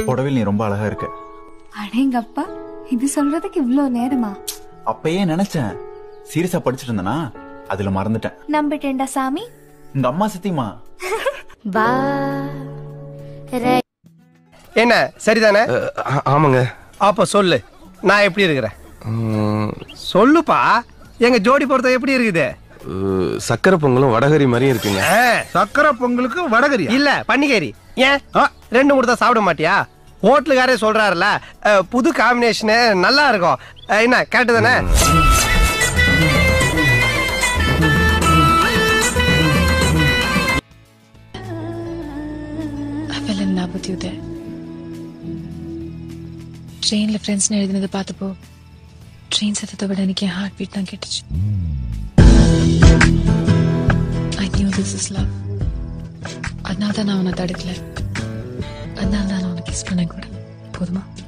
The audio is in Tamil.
புடவையில் நீ ரொம்ப அழகா இருக்க அடேங்கப்பா இது சொல்றதுக்கு இவ்ளோ நேரமா அப்பயே நினைச்சேன் சீரியஸா படிச்சிட்டு இருந்தனா அதுல மறந்துட்டேன் நம்பிட்டேன்டா சாமி உங்க அம்மா சத்தியமா வா என்ன சரிதானே ஆ- ஆமாங்க அப்ப சொல்லு நான் எப்படி இருக்கிறேன் ம், சொல்லுப்பா எங்க ஜோடி பொறுத்த எப்படி இருக்குது அஹ், சக்கரை பொங்கலும் வடகரி மாதிரியும் இருக்குங்க சக்கரை பொங்கலுக்கு வடகரி இல்ல பன்னிக்கறி ஏன் ரெண்டு மூணு தான் சாப்பிட மாட்டியா ஹோட்டலுக்காரே சொல்றாருல அஹ், புது காம்பினேஷனு நல்லா இருக்கும் அஹ், என்ன கரெக்டு தானே I fell in love with you there. ட்ரெயின்ல ஃப்ரெண்ட்ஸ்னு எழுதினதை பார்த்தப்போ ட்ரெயின் சத்தத்தை விட எனக்கு என் ஹார்ட் பீட் தான் கேட்டுச்சு I knew this is love அதனால தான் நான் உன்னை தடுக்கல அதனால தான் நான் உனக்கு கிஸ் பண்ண கூட போதுமா